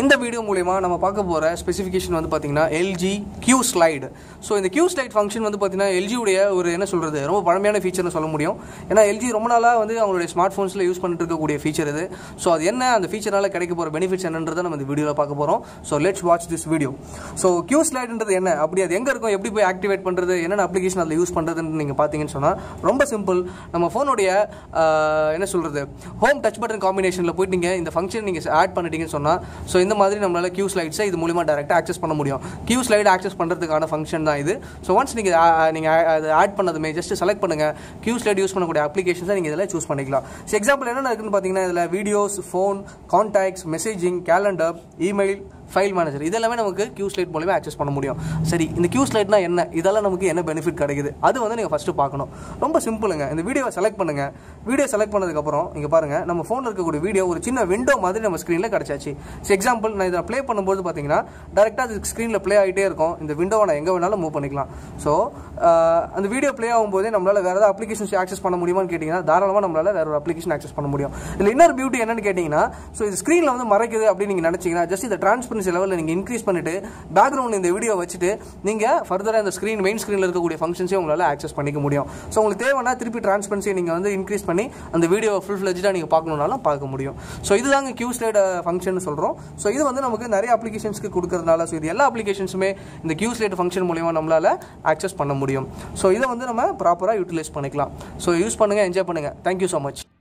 இந்த வீடியோ மூலயமா நம்ம பார்க்க போகிற ஸ்பெசிஃபிகேஷன் வந்து பார்த்தீங்கன்னா எல்ஜி கியூ ஸ்லைடு ஸோ இந்த கியூ ஸ்லைட் ஃபங்க்ஷன் வந்து பார்த்தீங்கன்னா எல்ஜியுடைய ஒரு என்ன சொல்கிறது ரொம்ப பழமையான ஃபீச்சர்னு சொல்ல முடியும் ஏன்னா எல்ஜி ரொம்ப நாளாக வந்து அவங்களுடைய ஸ்மார்ட் ஃபோன்ஸில் யூஸ் பண்ணிட்டு இருக்கக்கூடிய ஃபீச்சர் இது ஸோ அது என்ன அந்த ஃபீச்சரால் கிடைக்க போகிற பெனிஃபிட்ஸ் என்னன்றதை நம்ம இந்த வீடியோவில் பார்க்க போகிறோம் so let's watch this video so Q ஸ்லைடுன்றது என்ன அப்படி அது எங்கே இருக்கும் எப்படி போய் ஆக்டிவேட் பண்ணுறது என்னென்ன அப்ளிகேஷன் அதில் யூஸ் பண்ணுறதுன்னு நீங்கள் பார்த்தீங்கன்னு சொன்னால் ரொம்ப சிம்பிள் நம்ம ஃபோனுடைய என்ன சொல்கிறது ஹோம் டச் பட்டன் காம்பினேஷனில் போயிட்டு நீங்கள் இந்த ஃபங்க்ஷன் நீங்கள் ஆட் பண்ணிட்டீங்கன்னு சொன்னால் ஸோ இந்த மாதிரி நம்மளால் கியூ ஸ்லைட்ஸை இது மூலிமா டேரெக்டாக ஆக்சஸ் பண்ண முடியும் கியூ ஸ்லைடு ஆக்சஸ் பண்ணுறதுக்கான ஃபங்க்ஷன் தான் இது ஸோ ஒன்ஸ் நீங்கள் நீங்கள் அது ஆட் பண்ணதுமே ஜஸ்ட் செலக்ட் பண்ணுங்கள் கியூ ஸ்லைட் யூஸ் பண்ணக்கூடிய அப்ளிகேஷன்ஸை நீங்கள் இதில் சூஸ் பண்ணிக்கலாம் ஸோ எக்ஸாம்பிள் என்னென்ன இருக்குன்னு பார்த்தீங்கன்னா இதில் videos phone contacts messaging calendar email file manager இதெல்லாமே நமக்கு கியூ ஸ்லைட் மூலமே ஆக்சஸ் பண்ண முடியும் சரி இந்த கியூ ஸ்லைட்னா என்ன இதெல்லாம் நமக்கு என்ன பெனிஃபிட் கிடைக்குது அது வந்து நீங்கள் ஃபஸ்ட்டு பார்க்கணும் ரொம்ப சிம்பிளுங்க இந்த வீடியோவை செலக்ட் பண்ணுங்கள் வீடியோ செலக்ட் பண்ணதுக்கப்புறம் இங்கே பாருங்கள் நம்ம ஃபோனில் இருக்கக்கூடிய வீடியோ ஒரு சின்ன விண்டோ மாதிரி நம்ம ஸ்க்ரீனில் கிடச்சாச்சு ஸோ எக்ஸாம்பிள் நான் இதை ப்ளே பண்ணும்போது பார்த்தீங்கன்னா டேரெக்டாக அது ஸ்க்ரீனில் ப்ளே ஆகிட்டே இருக்கும் இந்த விண்டோவை நான் எங்கே வேணாலும் மூவ் பண்ணிக்கலாம் ஸோ அந்த வீடியோ ப்ளே ஆகும்போதே நம்மளால் வேறு ஏதாவது அப்ளிகேஷன்ஸ் ஆக்சஸ் பண்ண முடியுமான்னு கேட்டிங்கன்னா தாராளமாக நம்மளால் வேறு ஒரு அப்ளிகேஷன் ஆக்சஸ் பண்ண முடியும் இதில் இன்னொரு பியூட்டி என்னன்னு கேட்டிங்கன்னா ஸோ இது ஸ்க்ரீனில் வந்து மறைக்குது அப்படின்னு நீங்கள் நினச்சிங்கன்னா ஜஸ்ட் இந்த டிரான்ஸ்பரன்சி லெவலில் நீங்கள் இன்க்ரீஸ் பண்ணிட்டு பேக்ரவுண்ட் இந்த வீடியோ வச்சுட்டு நீங்கள் ஃபர்தராக இந்த ஸ்க்ரீன் மெயின் ஸ்க்ரீனில் இருக்கக்கூடிய ஃபங்க்ஷன்ஸே உங்களால் ஆக்சஸ் பண்ணிக்க முடியும் ஸோ உங்களுக்கு தேவைன்னா திருப்பி டிரான்ஸ்பரன்சியை நீங்கள் வந்து இன்க்ரீஸ் பண்ணி அந்த வீடியோ ஃபுல் ஃப்ளெஜாக நீங்கள் பார்க்கணுன்னாலும் பார்க்க முடியும் ஸோ இதுதாங்க கியூ ஸ்லைட் ஃபங்க்ஷன் சொல்கிறோம் ஸோ இது வந்து நமக்கு நிறைய அப்ளிகேஷன்ஸ்க்கு கொடுக்கறதுனால ஸோ இது எல்லா அப்ளிகேஷன்ஸுமே இந்த கியூ ஸ்லைட் ஃபங்க்ஷன் மூலியமாக நம்மளால் ஆக்சஸ் பண்ண முடியும் ஸோ இதை வந்து நம்ம ப்ராப்பராக யூட்டிலைஸ் பண்ணிக்கலாம் ஸோ யூஸ் பண்ணுங்கள் என்ஜாய் பண்ணுங்கள் தேங்க்யூ ஸோ மச்